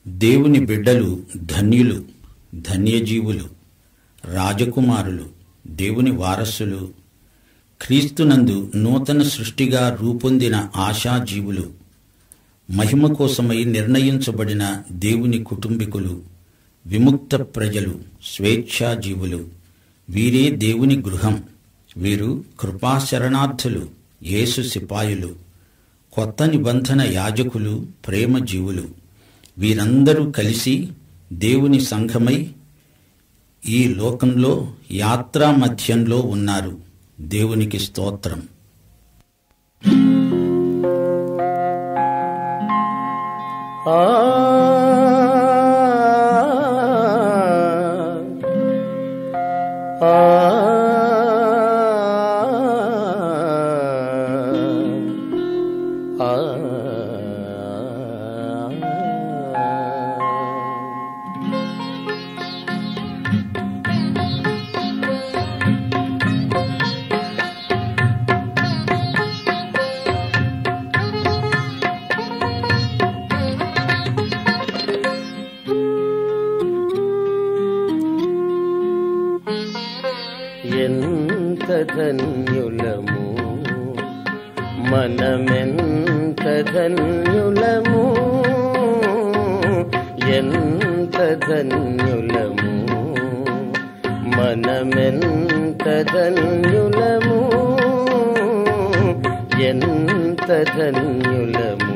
దేవుని బిడ్డలు ధన్యులు ధన్యజీవులు రాజకుమారులు దేవుని వారసులు క్రీస్తునందు నూతన సృష్టిగా రూపొందిన ఆశాజీవులు మహిమ కోసమై నిర్ణయించబడిన దేవుని కుటుంబీకులు విముక్త ప్రజలు స్వేచ్ఛాజీవులు వీరే దేవుని గృహం వీరు కృపాశరణార్థులు యేసు సిపాయులు కొత్త నిబంధన యాజకులు ప్రేమ జీవులు వీరందరూ కలిసి దేవుని సంఘమై ఈ లోకంలో యాత్రా మధ్యంలో ఉన్నారు దేవునికి స్తోత్రం ఆ ఆ ఆ ఎంత ధన్యులము మనమెంత ధన్యులము ఎంత ధన్యులము మనమెంత ధన్యులము ఎంత ధన్యులము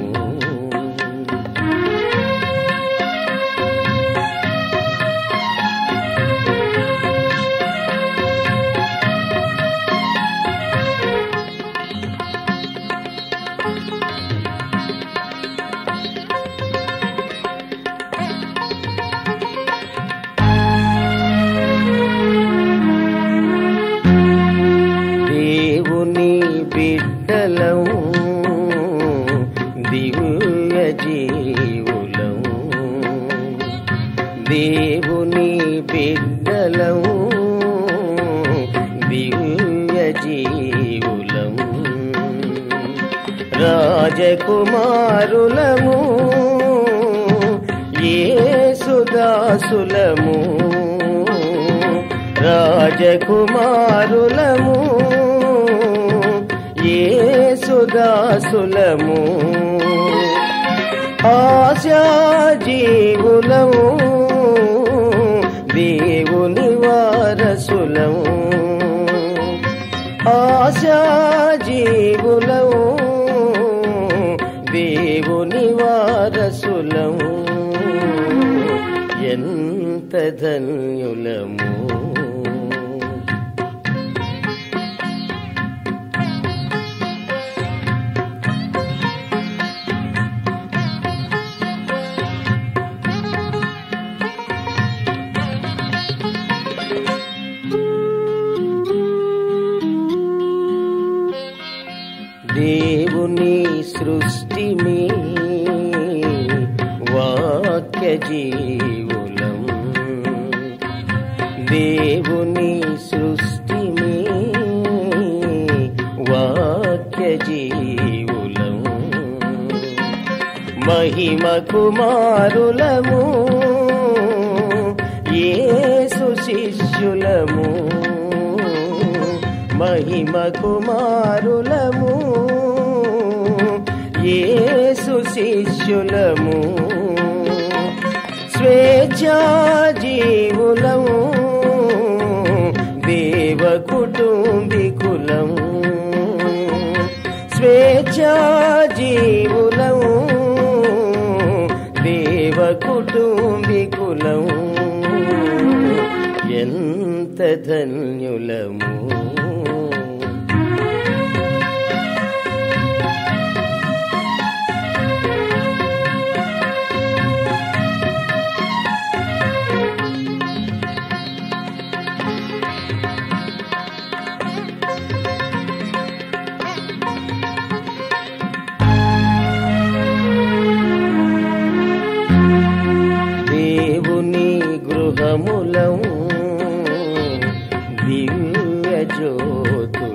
దేవుని బిడ్డలము దివ్య జీవులము దేవుని బిడ్డలము దివ్య జీవులము రాజకుమారులము యేసుదాసులము రాజకుమారులము యేసుదాసులము ఆశాజీవులము దేవుని వారసులము ఆశాజీవులము దేవుని వారసులము ఎంత ధన్యులము దేవుని సృష్టిని వాక్య జీవులం దేవుని సృష్టిని వాక్య జీవులం మహిమ కుమారులము యేసు శిష్యులము మహిమ కుమారులము యేసు శిష్యులము స్వేచ్ఛా జీవులము దేవ కుటుంబికులము స్వేచ్ఛా జీవులము దేవ కుటుంబికులము ఎంత ధన్యులము దేవుని గృహములము దివ్య జ్యోతులము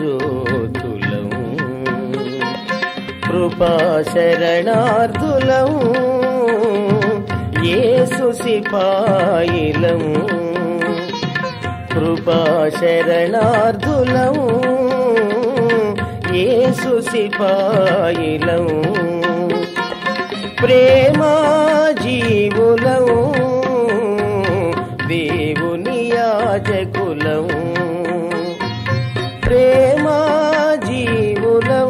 జ్యోతులం కృపా శరణార్థులం యేసు సిపాయిలం కృపా శరణార్థులం యేసు సిపాయిలం ప్రేమా జీవులం దేవుని యాజకులం ప్రేమా జీవులం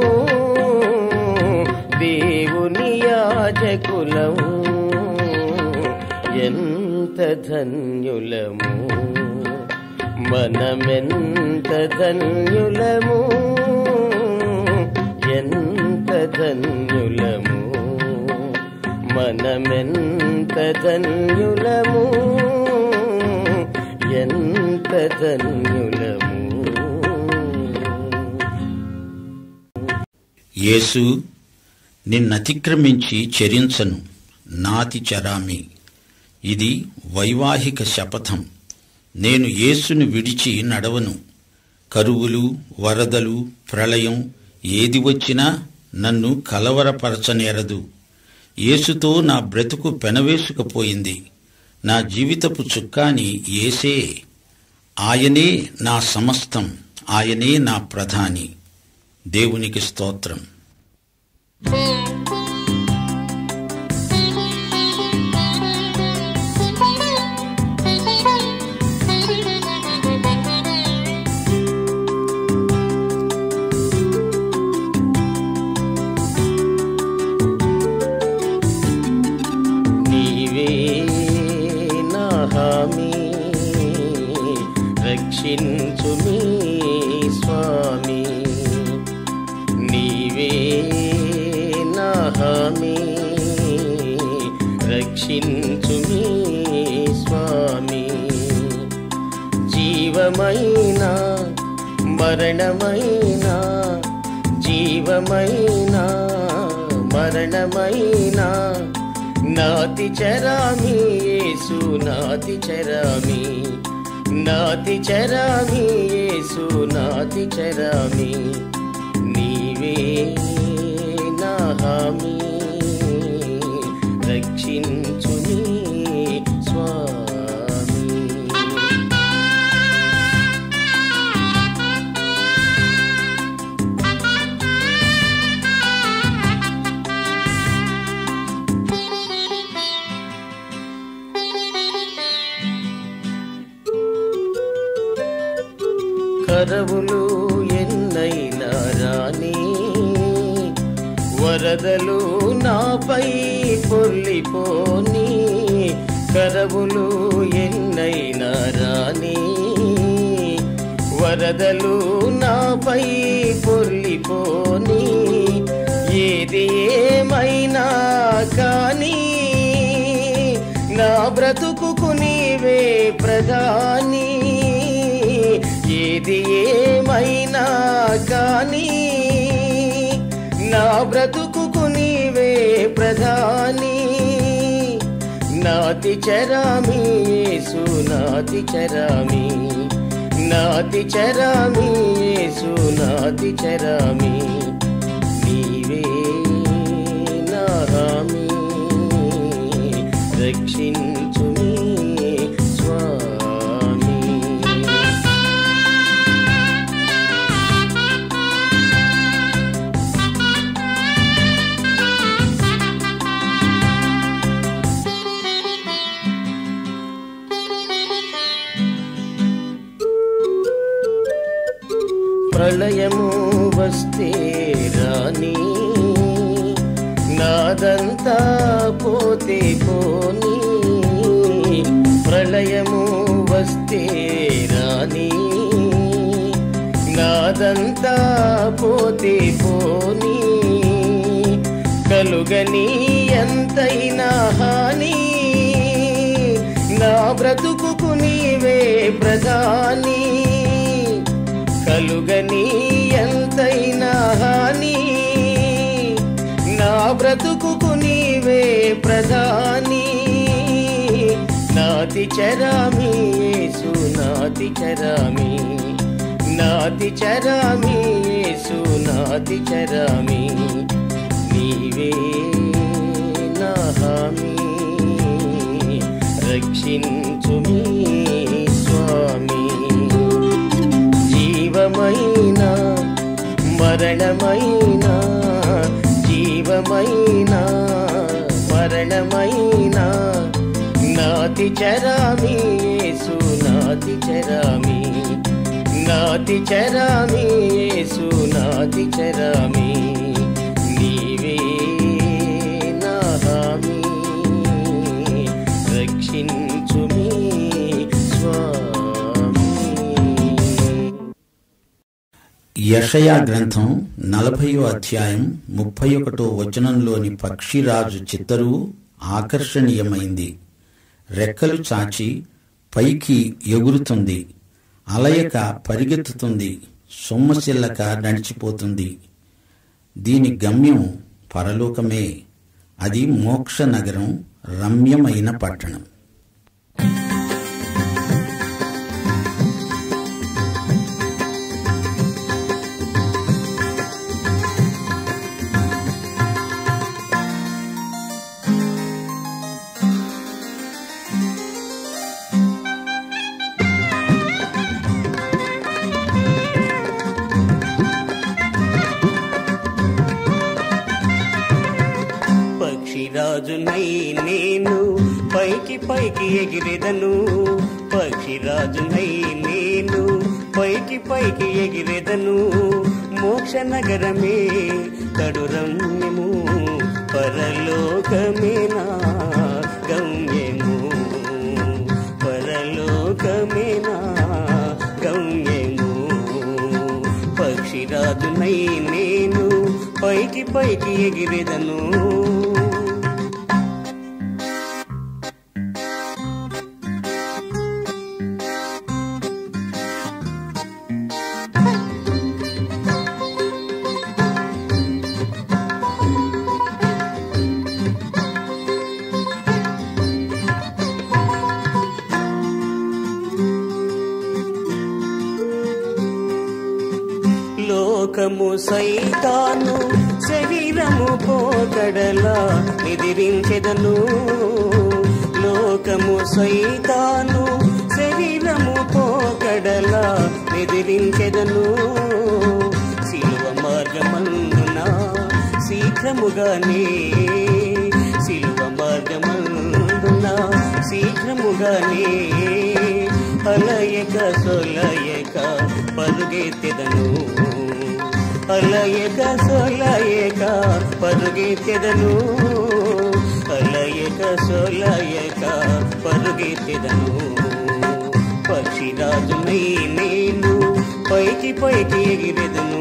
దేవుని యాజకులం ఎంత ధన్యులము మనమెంత ధన్యులము ఎంత ధన్యులము మనమెంత ధన్యులము ఎంత ధన్యులము యేసు నిన్నతిక్రమించి చరించను నాతి చరామి ఇది వైవాహిక శపథం నేను యేసును విడిచి నడవను కరువులు వరదలు ప్రళయం ఏది వచ్చినా నన్ను కలవరపరచనేరదు యేసుతో నా బ్రతుకు పెనవేసుకుపోయింది నా జీవితపు చుక్కాని ఏసే ఆయనే నా సమస్తం ఆయనే నా ప్రధాని దేవునికి స్తోత్రం నీవే నా హామీ రక్షించు మీ స్వామి నీవే నా హామీ రక్షించు మీ స్వామి జీవమైన మరణమైన జీవమైన మరణమైన నాతి చరామి యేసు నాతి చరామి నాతి చరామి యేసు నాతి చరామి నీవే నా హామీ రక్షించు నీ స్వామి కరవులు ఎన్నైనా రాని వరదలు నాపై పొల్లిపోని కరవులు ఎన్నైనా రాని వరదలు నాపై పొల్లిపోని ఏది ఏమైనా కానీ నా బ్రతుకుకు నీవే ప్రధాని ఏది ఏమైనా కానీ నా బ్రతుకుకు నీవే ప్రధాని నాతి చరామి యేసు నాతి చరామి నాతి చరామి యేసు నాతి చరామి నీవే నా హామీ రక్షించు నీ స్వామి ప్రళయము వస్తే రాని నాదంతా పోతే పోని ప్రళయము వస్తే రాని నాదంతా పోతే పోని కలుగని ఎంతైనా హాని నా బ్రతుకుకు నీవే ప్రధాని కలుగని ఎంతైనా హాని నా బ్రతుకుకు నీవే ప్రధాని నాతి చరామి యేసు నాతి చరామి నాతి చరామి యేసు నాతి చరామి నీవే నా హామీ రక్షించుమి స్వామి జీవమైన మరణమైన జీవమైన మరణమైన నాతి చరామి యేసు నాతి చరామి నాతి చరామి యేసు నాతి చరామి నీవే నా హామీ రక్షించుమి స్వామి యషయా గ్రంథం నలభయో అధ్యాయం ముప్పై ఒకటో వచనంలోని పక్షిరాజు చిత్తరువు ఆకర్షణీయమైంది రెక్కలు చాచి పైకి ఎగురుతుంది అలయక పరిగెత్తుతుంది సొమ్మసిల్లక నడిచిపోతుంది దీని గమ్యం పరలోకమే అది మోక్ష నగరం రమ్యమైన పట్టణం పక్షిరాజునై నేను పైకి పైకి ఎగిరెదను పక్షిరాజునై నేను పైకి పైకి ఎగిరెదను మోక్ష నగరమే కడురమ్యము పరలోకమేనా గమ్యము పరలోకమేనా గమ్యము పక్షిరాజునై నేను పైకి పైకి ఎగిరెదను లోకము సైతాను శరీరము పోకడలా నిదిరించెదను లోకము సైతాను శరీరము పోకడలా నిదిరించెదను శిలువ మార్గమందున శీఘ్రముగానే శిలువ మార్గమందున శీఘ్రముగానే అలయక సొలయక పరుగెత్తెదను అలయక సొలయక పరుగెత్తెదను అలయక సొలయక పరుగెత్తెదను పక్షిరాజునై నేను పైకి పైకి ఎగిరెదను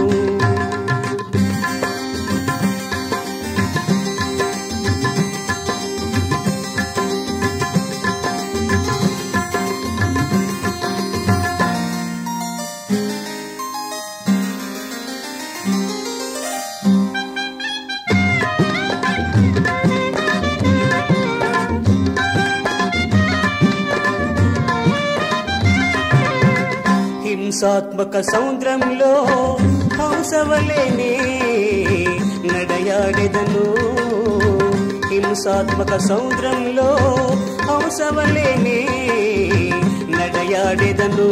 హింసాత్మక సముద్రంలో హంసవలేనే నడయాడెదను హింసాత్మక సముద్రంలో హంసవలేనే నడయాడెదను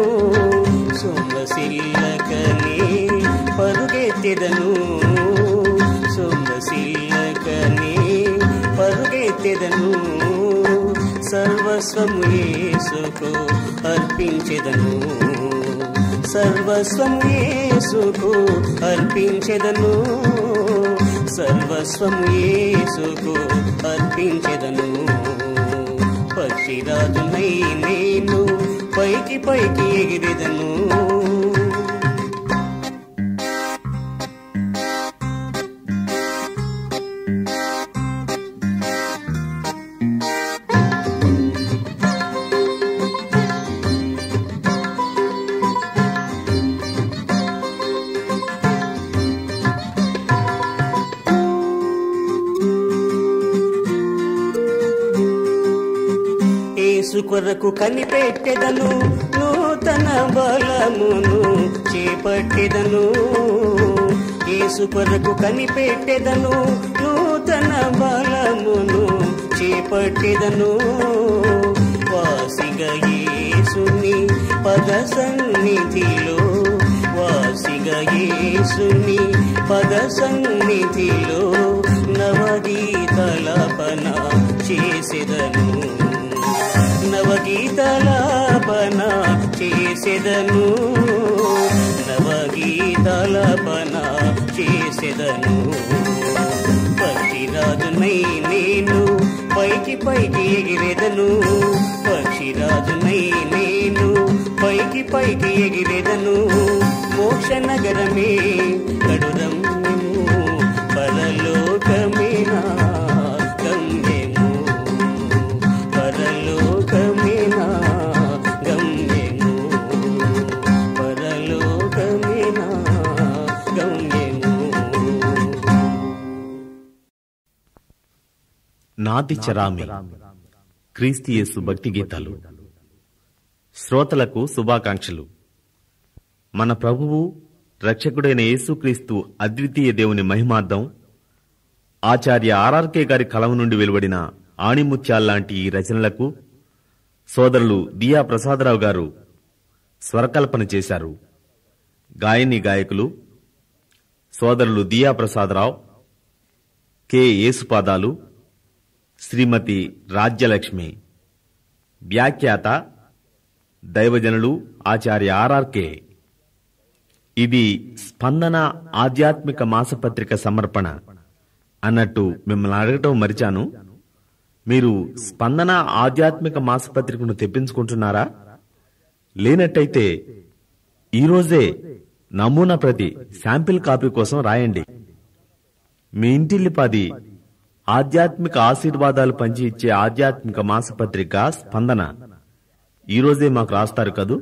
సొమ్మసిల్లకని పరుగెత్తెదను సొమ్మసిల్లకని పరుగెత్తెదను సర్వస్వము యేసుకు అర్పించెదను సర్వస్వము యేసుకు అర్పించెదను సర్వస్వము యేసుకు అర్పించెదను పక్షిరాజునై నేను పైకి పైకి ఎగిరెదను యేసు కొరకు కనిపెట్టెదను నూతన బలమును చేపట్టెదను యేసు కొరకు కనిపెట్టెదను నూతన బలమును చేపట్టెదను వాసిగా యేసుని పద సన్నిధిలో వాసిగా యేసుని పద సన్నిధిలో నవగీతలపన చేసెదను నవగీతలాపన చేసెదను నవగీతలాపన చేసెదను పక్షిరాజునై నేను పైకి పైకి ఎగిరెదను పక్షిరాజునై నేను పైకి పైకి ఎగిరెదను మోక్ష నగరమే కడురమ్యము పరలోకమేనా గమ్యము పరలోకమేనా గమ్యము పరలోకమేనా గమ్యము నాతి చరామి క్రీస్తు యేసు భక్తి గీతాలు శ్రోతలకు శుభాకాంక్షలు మన ప్రభువు రక్షకుడైన యేసుక్రీస్తు అద్వితీయ దేవుని మహిమార్థం ఆచార్య ఆర్ఆర్కే గారి కలం నుండి వెలువడిన ఆణిముత్యాల్లాంటి ఈ రచనలకు సోదరులు దియా ప్రసాదరావు గారు స్వరకల్పన చేశారు గాయని గాయకులు సోదరులు దియా ప్రసాదరావు కె యేసుపాదాలు శ్రీమతి రాజ్యలక్ష్మి వ్యాఖ్యాత దైవజనులు ఆచార్య ఆర్ఆర్కే ఇది స్పందన ఆధ్యాత్మిక మాసపత్రిక సమర్పణ అన్నట్టు మిమ్మల్ని అడగటం మరిచాను మీరు స్పందన ఆధ్యాత్మిక మాసపత్రికను తెప్పించుకుంటున్నారా లేనట్టయితే ఈరోజే నమూనా ప్రతి శాంపిల్ కాపీ కోసం రాయండి మీ ఇంటిల్లిపాది ఆధ్యాత్మిక ఆశీర్వాదాలు పంచి ఇచ్చే ఆధ్యాత్మిక మాసపత్రిక స్పందన ఈరోజే మాకు రాస్తారు కదూ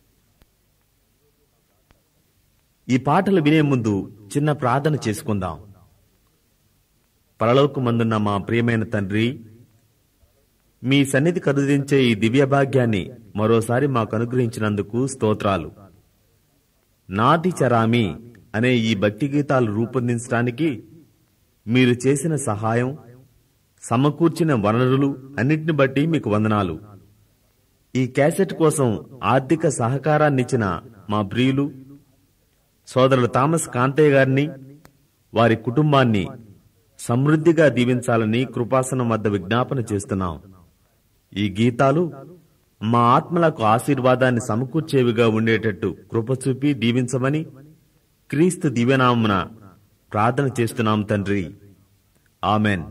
ఈ పాటలు వినే ముందు చిన్న ప్రార్థన చేసుకుందాం పరలోకమందున్న మా ప్రియమైన తండ్రి మీ సన్నిధి కరుదించే ఈ దివ్య భాగ్యాన్ని మరోసారి మాకు అనుగ్రహించినందుకు స్తోత్రాలు నాది చరామి అనే ఈ భక్తి గీతాలు రూపొందించడానికి మీరు చేసిన సహాయం సమకూర్చిన వనరులు అన్నిటిని బట్టి మీకు వందనాలు ఈ క్యాసెట్ కోసం ఆర్థిక సహకారాన్నిచ్చిన మా ప్రియులు సోదరులు థామస్ కాంతయ్య గారిని వారి కుటుంబాన్ని సమృద్ధిగా దీవించాలని కృపాసనం వద్ద విజ్ఞాపన చేస్తున్నాం ఈ గీతాలు మా ఆత్మలకు ఆశీర్వాదాన్ని సమకూర్చేవిగా ఉండేటట్టు కృప చూపి దీవించమని క్రీస్తు దివ్యనామున ప్రార్థన చేస్తున్నాం తండ్రి ఆమెన్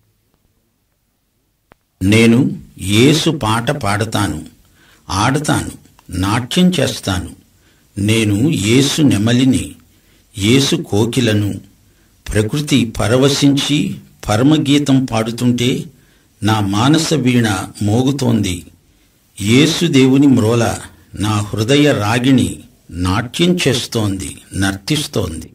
నేను యేసు పాట పాడతాను ఆడతాను నాట్యం చేస్తాను నేను యేసు నెమలిని యేసు కోకిలను ప్రకృతి పరవశించి పరమగీతం పాడుతుంటే నా మానస వీణ మోగుతోంది యేసు దేవుని మ్రోల నా హృదయ రాగిణి నాట్యం చేస్తోంది నర్తిస్తోంది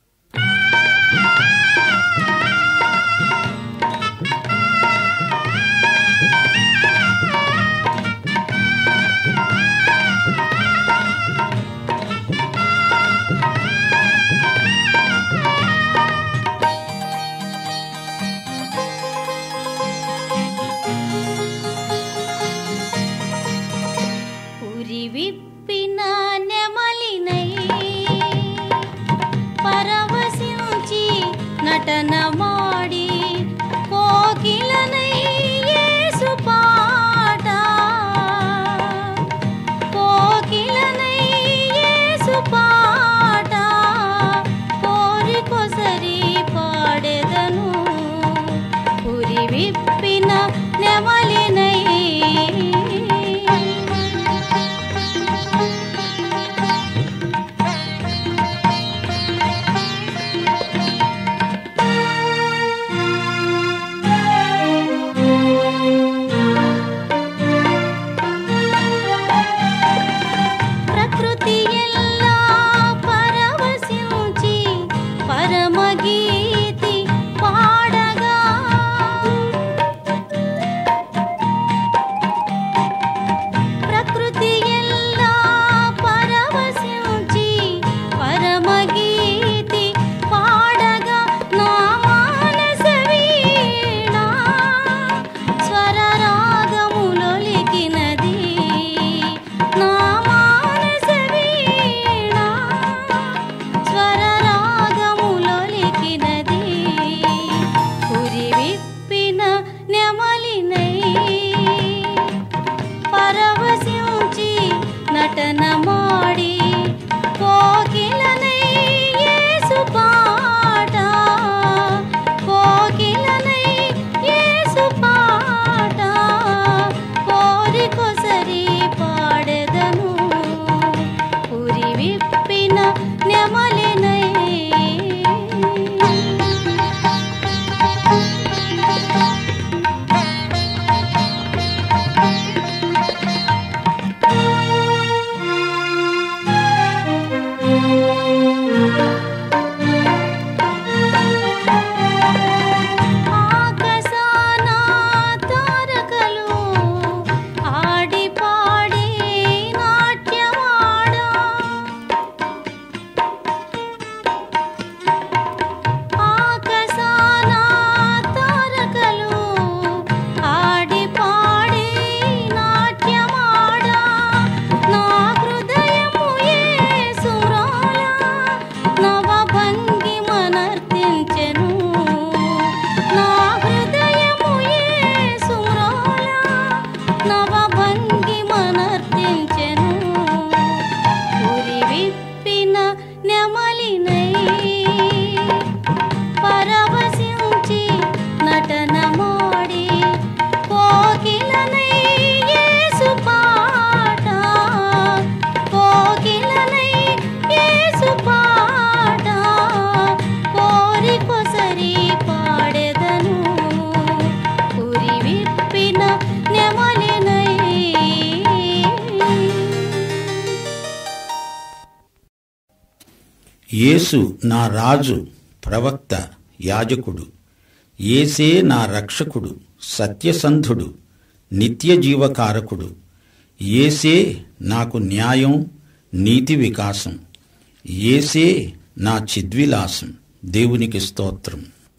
ఉరి విప్పిన నెమలినై పరవశించి నటన మాడి కోకిలనై యేసు పాట కోకిలనై యేసు పాట కోరి కొసరి పాడెదను ఉరి విప్పిన నెమలినై నెమలినై పరవశించి నటనమాడి కోకిలనై యేసు పాట కోకిలనై యేసు పాట కోరి కొసరి పాడెదను పురి విప్పిన నెమలినై యేసు నా రాజు ప్రవక్త యాజకుడు ఏసే నా రక్షకుడు సత్యసంధుడు నిత్య జీవకారకుడు ఏసే నాకు న్యాయం నీతి వికాసం ఏసే నా చిద్విలాసం దేవునికి స్తోత్రం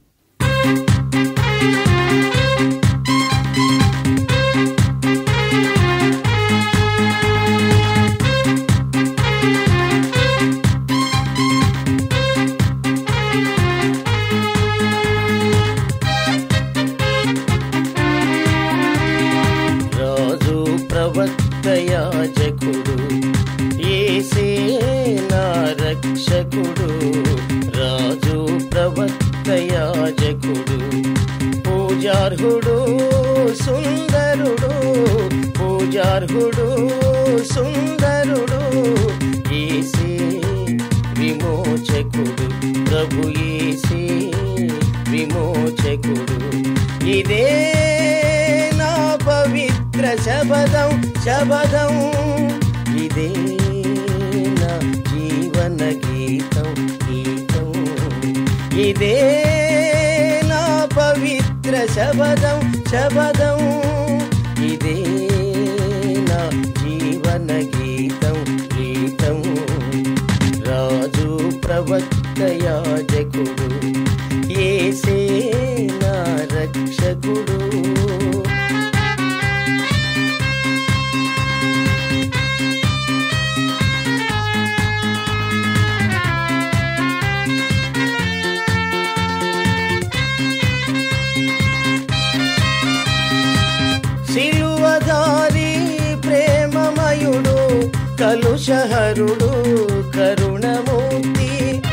రాజు ప్రవక్త యాజకుడు ఏసే నా రక్షకుడు రాజు ప్రవక్త యాజకుడు పూజార్హుడు సుందరుడు పూజార్హుడు సుందరుడు ఏసే విమోచకుడు ప్రభు ఏసే విమోచకుడు ఇదే నా పవిత్ర శబదం శబదం ఇదే నా జీవన గీతం గీతం ఇదే నా పవిత్ర శబదం శబదం ఇదే నా జీవన గీతం గీతం రాజు ప్రవక్త యాజకుడు ఏసే నా రక్షకుడు సిలువదారి ప్రేమమయుడు కలుషహరుడు కరుణమూర్తి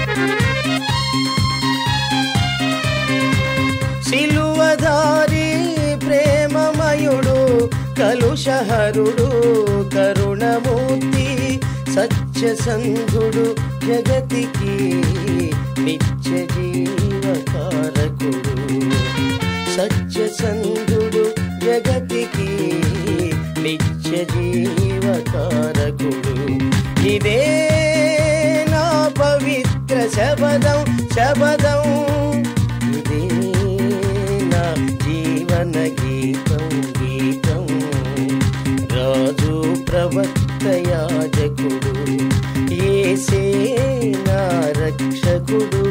సిలువదారి ప్రేమమయుడు కలుషహరుడు కరుణమూర్తి సత్యసంధుడు జగతికి నిత్య జీవకారకుడు సత్యసంధుడు జగతికి నిత్య జీవకారకుడు ఇదే నా పవిత్ర శబదం శబదం ఇదే నా జీవన గీతం గీతం రాజు ప్రవక్త యాజకుడు ఏసే నా రక్షకుడు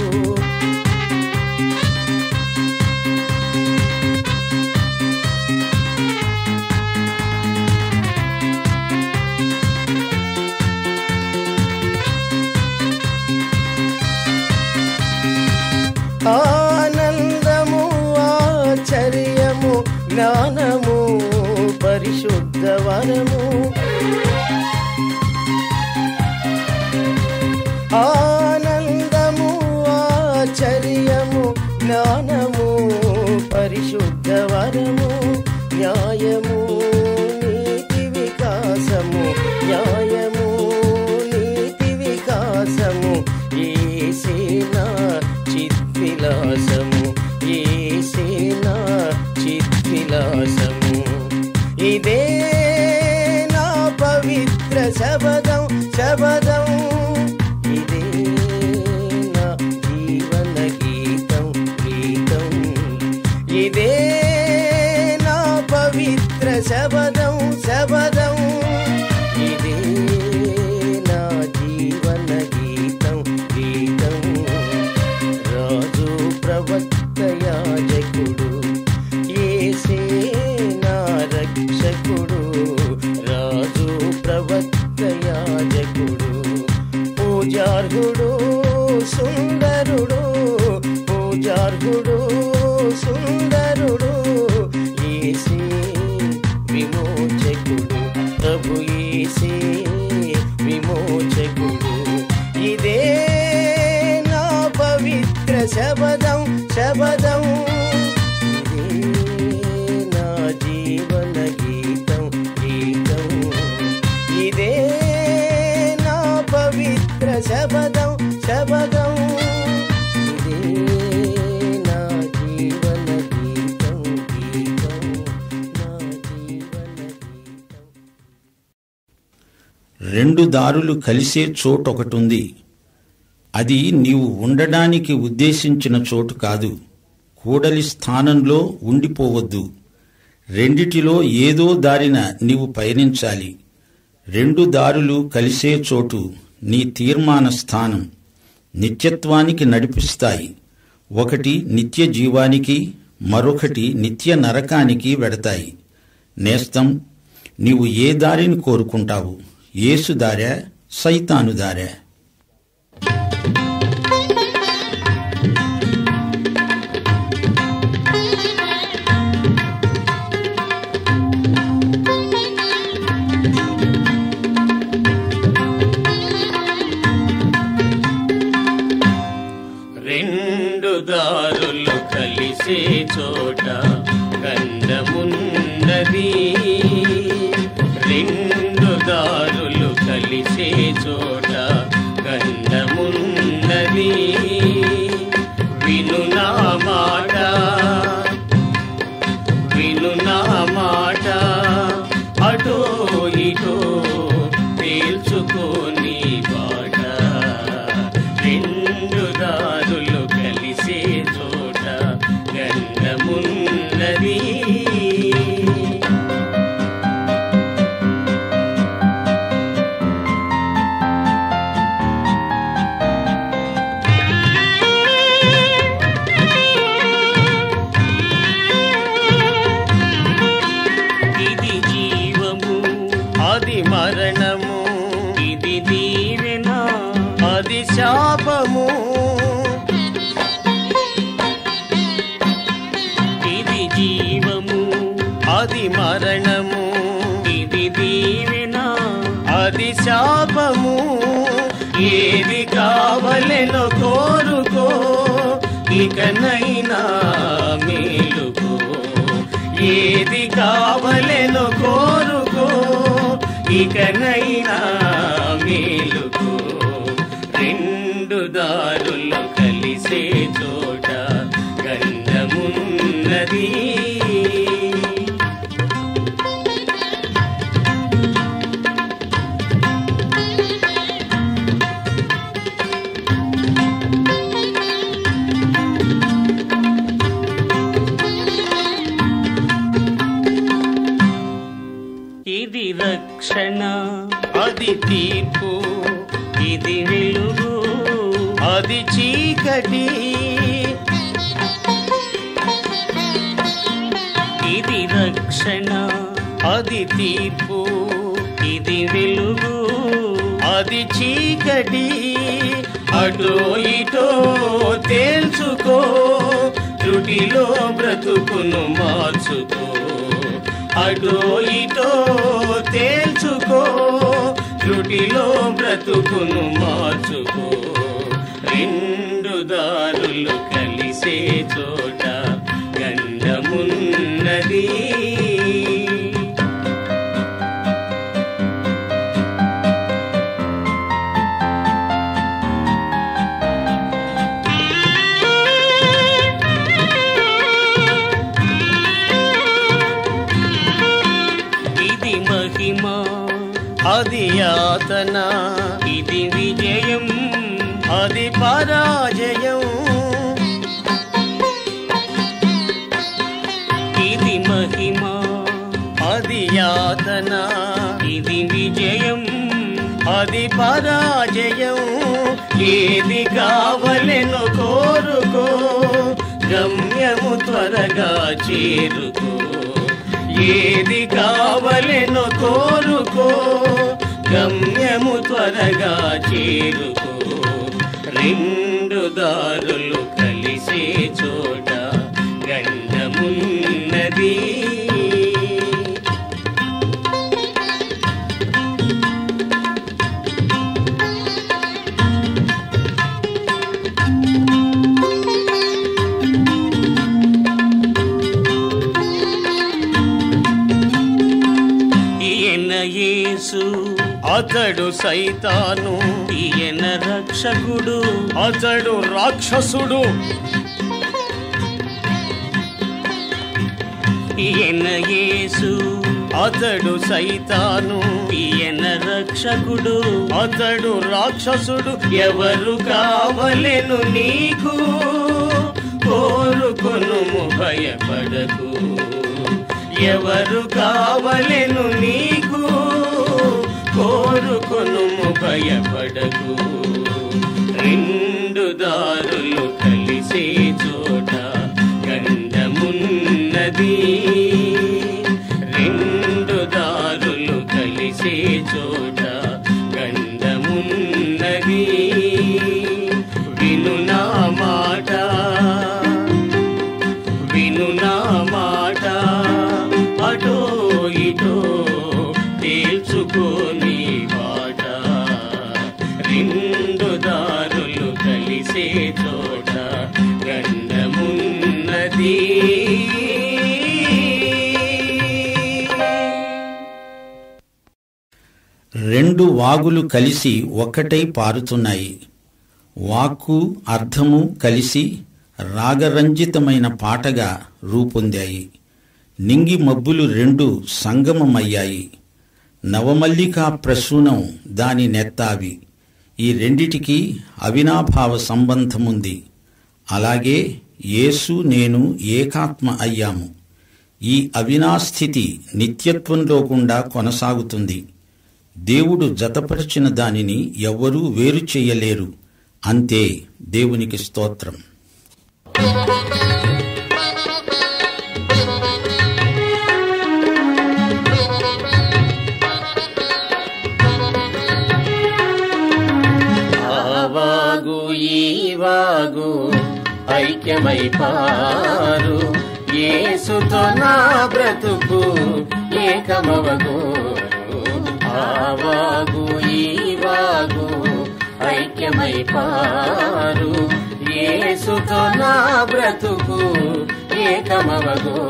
ఆనందము ఆశ్చర్యము జ్ఞానము పరిశుద్ధ వరము ఆనందము ఆశ్చర్యము జ్ఞానము పరిశుద్ధ వరము న్యాయము నీతి వికాసము న్యాయము నీతి వికాసము ఏసేనా చిద్విలాసము ఏసేనా చిద్విలాసము ఇదే నా పవిత్ర శబదం శబదం ఇదే నా జీవన గీతం గీతం ఇదే నా పవిత్ర శబదం శబదం ఇదే నా జీవన గీతం గీతం రాజు ప్రవక్త యాజకుడు ఏసే నా రక్షకుడు రాజు ప్రవక్త యాజకుడు పూజార్హుడు సుందరుడు పూజార్హుడు సుందరుడు ఏసే విమోచకుడు ప్రభు ఏసే విమోచకుడు ఇదే శబదం శబదం ఇదే నా జీవన గీతం గీతం ఇదే నా పవిత్ర శబదం శబదం ఇదే నా జీవన గీతం గీతం నా జీవన గీతం రెండు దారులు కలిసే చోటు ఒకటుంది అది నీవు ఉండడానికి ఉద్దేశించిన చోటు కాదు కూడలి స్థానంలో ఉండిపోవద్దు రెండిటిలో ఏదో దారిన నీవు పయనించాలి రెండు దారులు కలిసే చోటు నీ తీర్మాన స్థానం నిత్యత్వానికి నడిపిస్తాయి ఒకటి నిత్య జీవానికి మరొకటి నిత్య నరకానికి వెడతాయి నేస్తం నీవు ఏ దారిని కోరుకుంటావు యేసు దారా సైతాను దారా రెండు దారులు కలిసే చోట గంధమున్నది రెండు దారులు కలిసే చోట గంధమున్నది విను నా మాట విను నా మాట అటో ఇటో తేల్చుకోని బాట రెండు దారులు కలిసే చోట గంధమున్నది ఇది జీవము అది మరణము ఇది దీవెన అది శాపము ఇది జీవము అది మరణము ఇది దీవెన అది శాపము ఏది కావలెనో కోరుకో ఇకనైనా మేలుకో ఏది కావలెనో కోరుకో ఇకనైనా మేలుకో రెండు దారులు కలిసే చోట గంధమున్నది ఇది రక్షణ అది తీర్పు ఇది వెలుగు అది చీకటి ఇది రక్షణ అది తీర్పు ఇది వెలుగు అది చీకటి అటో ఇటో తేల్చుకో త్రుటిలో బ్రతుకును మార్చుకో అటో ఇటో తేల్చుకో త్రుటిలో బ్రతుకును మార్చుకో రెండు దారులు కలిసే చోట గంధమున్నది ఇది మహిమ అది యాతన ఇది విజయం అది పరాజయం ఇది మహిమ అది యాతన ఇది విజయం అది పరాజయం ఏది కావలెను కోరుకో గమ్యము త్వరగా చేరుకో ఏది కావలెను కోరుకో గమ్యము త్వరగా చేరుకో రెండు దారులు కలిసే చోట గంధమున్నది అతడు సైతాను ఈయన రక్షకుడు అతడు రాక్షసుడు ఈయన యేసు అతడు సైతాను ఈయన రక్షకుడు అతడు రాక్షసుడు ఎవరు కావలెను నీకు కోరుకొను భయపడకు ఎవరు కావలెను నీకు కోరుకొను భయపడకు రెండు దారులు కలిసే చోట గంధమున్నది రెండు దారులు కలిసే చోట గంధమున్నది విను నా మాట విను నా మాట అటో ఇటో తేల్చుకోని బాట రెండు దారులు కలిసే చోట గంధమున్నది రెండు వాగులు కలిసి ఒక్కటై పారుతున్నాయి వాక్కు అర్థము కలిసి రాగరంజితమైన పాటగా రూపొందాయి నింగి మబ్బులు రెండు సంగమమయ్యాయి నవమల్లికా ప్రసూనం దాని నెత్తావి ఈ రెండిటికి అవినాభావ సంబంధముంది అలాగే యేసు నేను ఏకాత్మ అయ్యాము ఈ అవినాస్థితి నిత్యత్వంలో గుండా కొనసాగుతుంది దేవుడు జతపరిచిన దానిని ఎవ్వరూ వేరు చేయలేరు అంతే దేవునికి స్తోత్రం ఆవాగు ఈ వాగు ఐక్యమై పారు యేసుతో నా బ్రతుకు ఏకమవగు ఆవాగు ఈ వాగు ఐక్యమై పారు యేసుతో నా బ్రతుకు ఏకమవగు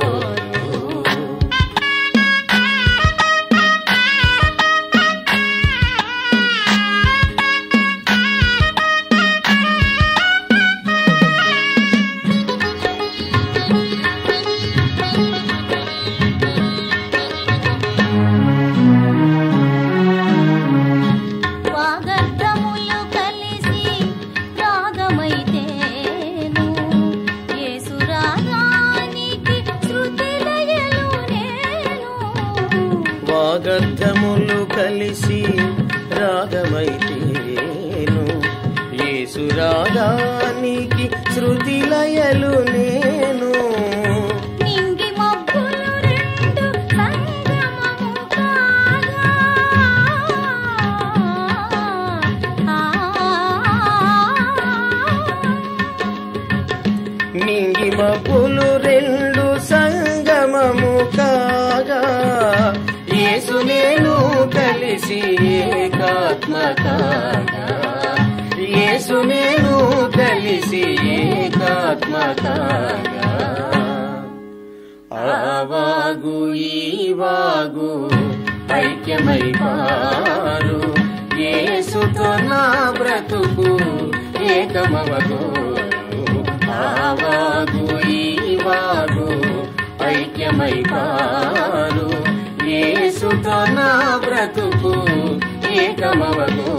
వాగర్థములు కలిసి రాగమైతేను యేసు రాగానికి శృతి లయలు నేను వాగర్థములు కలిసి రాగమైతేను యేసు రాగానికి శృతి లయలు నేను నింగి మబ్బులు రెండు సంగమము కాగా నింగి మబ్బులు రెండు సంగమము కాగా యేసు నేను కలిసి ఏకాత్మ కాగా యేసు నేను కలిసి ఏకాత్మ కాగా ఆవాగు ఈ వాగు ఐక్యమై పారు యేసుతో నా బ్రతుకు ఏకమవగు ఆవాగు ఈ వాగు ఐక్యమై పారు యేసుతో నా బ్రతుకు ఏకమవగు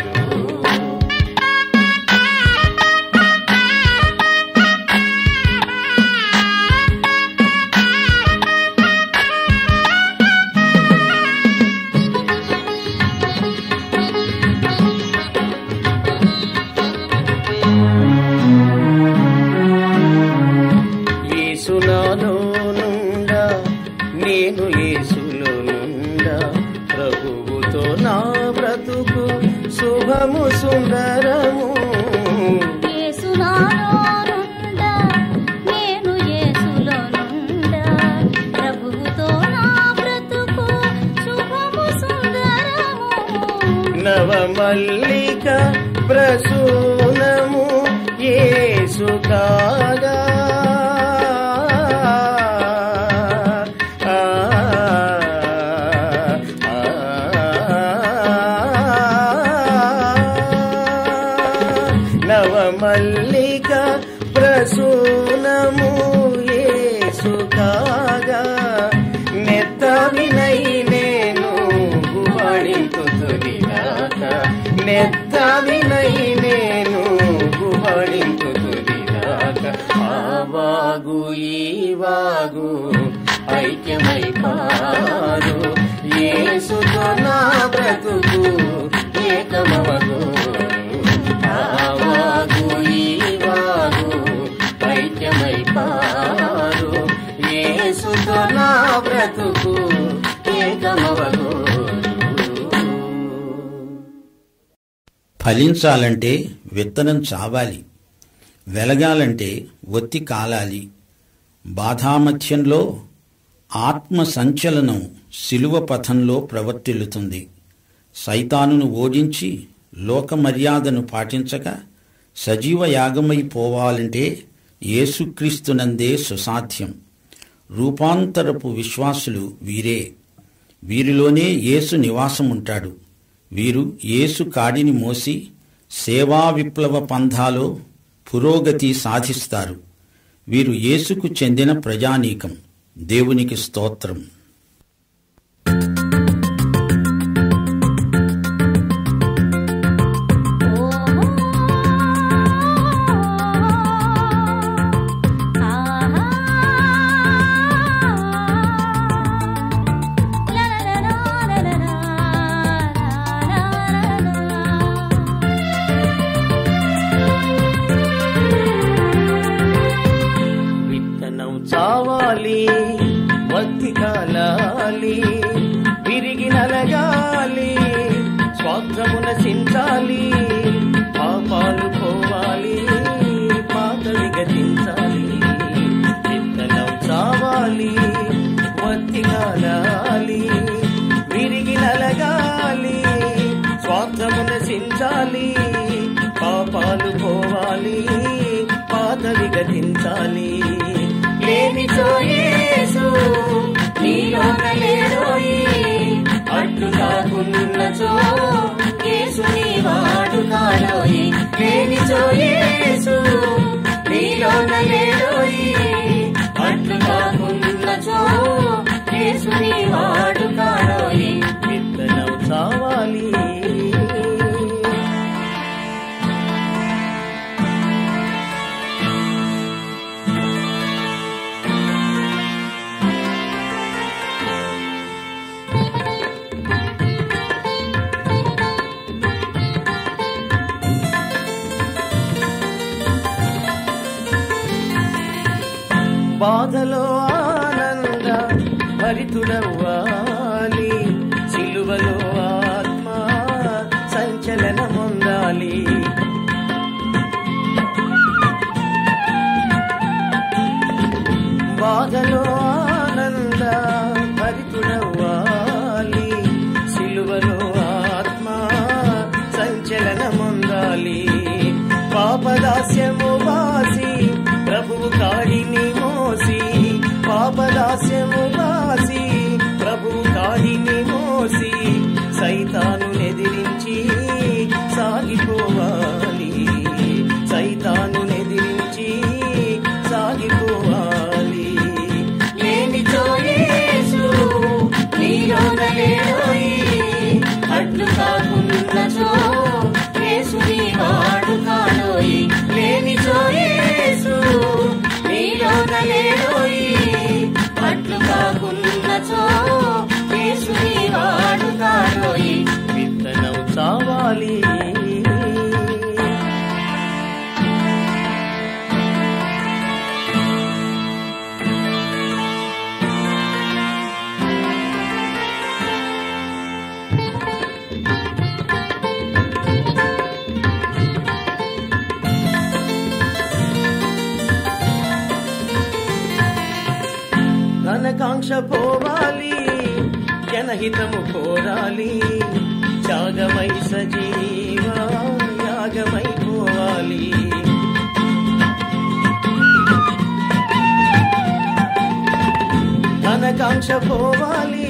యేసునాలో నుండా నేను యేసులో నుండా ప్రభువుతో నా బ్రతుకు శుభము సుందరము యేసు నాలో నుండా నేను యేసులో నుండా ప్రభువుతో నా బ్రతుకు శుభము సుందరము నవమల్లిక ప్రసూనము యేసు కాగా ఆ, ఆ, ఆ, నవమల్లిక ప్రసూనము యేసు కాగా నెత్త వినై నేను గుహడింతుతురిగాక నెత్త వినై నేను గుహడింతుతురిగాక ఆ వాగు ఈ వాగు ఐక్యమై పారు యేసుతో నా బ్రతుకు ఏకమవగు ఆ వాగు ఈ వాగు ఐక్యమై పారు యేసుతో నా బ్రతుకు ఏకమవగు ఫలించాలంటే విత్తనం చావాలి వెలగాలంటే ఒత్తి కాలాలి బాధామధ్యంలో ఆత్మ సంచలనం శిలువ పథంలో ప్రవర్తిల్లుతుంది సైతానును ఓడించి లోక మర్యాదను పాటించక సజీవ యాగమై పోవాలంటే యేసుక్రీస్తునందే సుసాధ్యం రూపాంతరపు విశ్వాసులు వీరే వీరిలోనే యేసు నివాసముంటాడు వీరు యేసు కాడిని మోసి సేవా విప్లవ పంథాలో పురోగతి సాధిస్తారు వీరు యేసుకు చెందిన ప్రజానీకం దేవునికి స్తోత్రం విత్తనం చావాలి వత్తి కాలాలి విరిగి నలగాలి స్వార్థమున చించాలి పాపాలు పోవాలి పాత విగతించాలి విత్తనం చావాలి వత్తి కాలాలి విరిగి నలగాలి స్వార్థమున చించాలి పాపాలు పోవాలి పాత విగతించాలి లేని యేసు నీలోన లేడోయి అడ్డు కాకున్నచో యేసు నీ వాడు కాలోయి లేని యేసు నీలోన లేడోయి అడ్డు కాకున్నచో యేసు నీ వాడు కాలోయి విత్తనం చావాలి బాధలో ఆనంద భరితుడవ్వాలి సిలువలో ఆత్మ సంచలనముందాలి బాధలో ఆనంద భరితుడవ్వాలి సిలువలో ఆత్మ సంచలనముందాలి పాపదాస్యము వాసి ప్రభువు కాడిని మోసి పాపదాస్యము వాసి ప్రభువు కాడిని మోసి సైతాను ఎదిరించి సాగిపోవాలి సైతాను ఎదిరించి సాగిపోవాలి లేని యేసు నీలోన లేడోయి అడ్డు కాకున్నచో యేసు నీ వాడు కాలోయి లేని యేసు నీలోన లేడోయి అడ్డు కాకున్నచో యేసు నీ వాడు కాలోయి విత్తనం చావాలి ఘనకాంక్ష పోవాలి జనహితము కోరాలి త్యాగమై సజీవ యాగమై పోవాలి ఘనకాంక్ష పోవాలి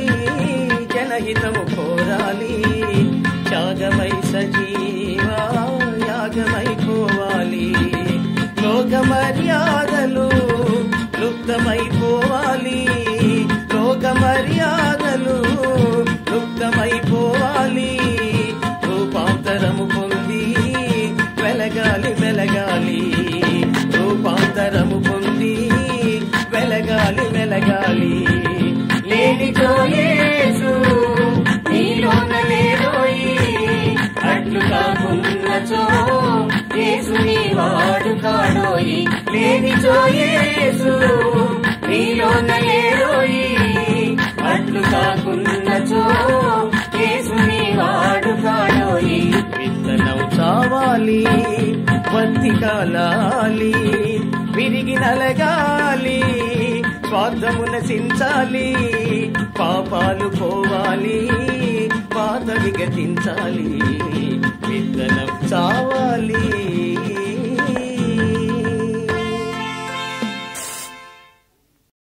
జనహితము కోరాలి త్యాగమై సజీవ త్యాగమైపోవాలి లోక మర్యాదలు లుప్తమైపోవాలి లోక మర్యాదలు లుప్తమైపోవాలి రూపాంతరము పొంది వెలగాలి వెలగాలి రూపాంతరము పొంది వెలగాలి వెలగాలి లేనితో యేసు నీలోన లేరోయి అట్లు కాకున్నచో యేసు నీ వాడు కాడోయి లేనిచో యేసు నీలోన లేరోయి అట్లు కాకున్నచో యేసు నీ వాడు కాడోయి విత్తనం చావాలి పత్తి కాలాలి విరిగి నలగాలి స్వార్థము నశించాలి పాపాలు పోవాలి పాత విగతించాలి విత్తనం చావాలి